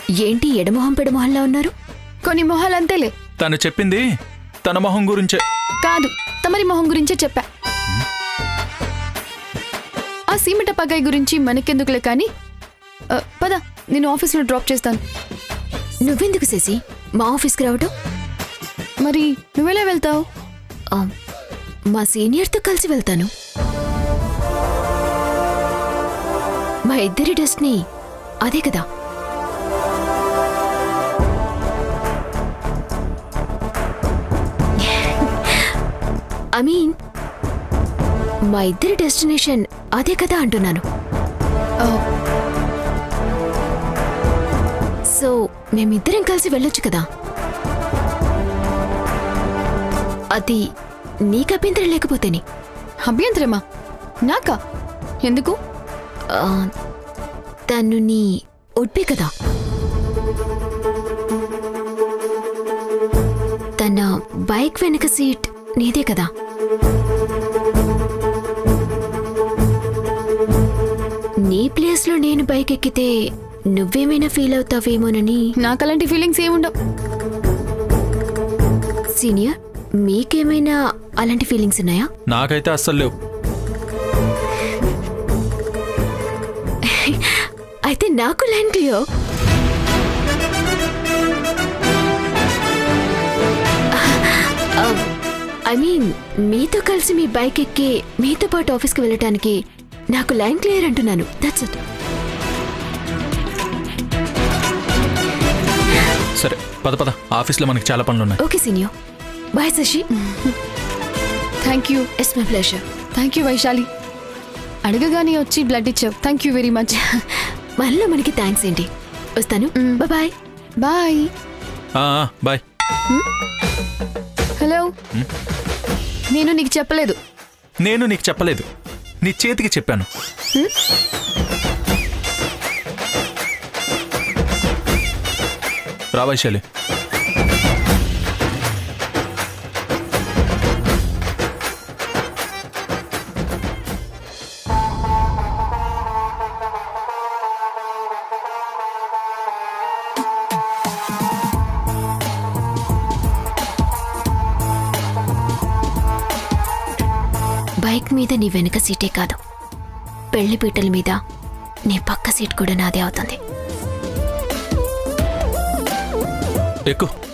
ఏంటి ఎడమొహం పెడమొహంలా ఉన్నారు కొన్ని మొహాలు అంతేలే తను చెప్పింది తన మొహం గురించే కాదు తమరి మొహం గురించే చెప్పా ఆ సీమిట పగాయి గురించి మనకెందుకులే కానీ ఆ, పద నేను ఆఫీస్లో డ్రాప్ చేస్తాను నువ్వెందుకు శశి మా ఆఫీస్కి రావటం మరి నువ్వెలా వెళ్తావు ఆ, మా సీనియర్తో కలిసి వెళ్తాను మా ఇద్దరి డెస్ట్ని అదే కదా ఐ మీన్ మా ఇద్దరి డెస్టినేషన్ అదే కదా అంటున్నాను ఆ, సో మేమిద్దరం కలిసి వెళ్ళొచ్చు కదా అది నీకు అభ్యంతరం లేకపోతేనే అభ్యంతరమా నాకా ఎందుకు ఆ, తను నీ ఒడ్పే కదా తన బైక్ వెనక సీట్ నీదే కదా నీ ప్లేస్లో నేను బైక్ ఎక్కితే నువ్వేమైనా ఫీల్ అవుతావేమోనని నాకు అలాంటి ఫీలింగ్స్ ఏముండవు సీనియర్ మీకేమైనా అలాంటి ఫీలింగ్స్ ఉన్నాయా నాకైతే అస్సలు లేవు అయితే నాకు లైన్ క్లియర్ ఐ మీన్ మీతో కలిసి మీ బైక్ ఎక్కి మీతో పాటు ఆఫీస్కి వెళ్ళటానికి నాకు లైన్ క్లియర్ అంటున్నాను దట్స్ ఇట్ సరే పద పద ఆఫీస్లో మనకి చాలా పనులు ఉన్నాయి okay senior boy Sashi thank you it's my pleasure thank you Vaishali అడగగానే వచ్చి బ్లడ్ ఇచ్చావు థ్యాంక్ యూ వెరీ మచ్ మళ్ళీ మనకి థ్యాంక్స్ ఏంటి వస్తాను బాయ్ బాయ్ ఆ, ఆ, బాయ్ హలో నేను నీకు చెప్పలేదు నేను నీకు చెప్పలేదు నీ చేతికి చెప్పాను రా వైశాలి బైక్ మీద నీ వెనక సీటే కాదు పెళ్లి పీటల మీద నీ పక్క సీట్ కూడా నాదే అవుతుంది ఎక్కు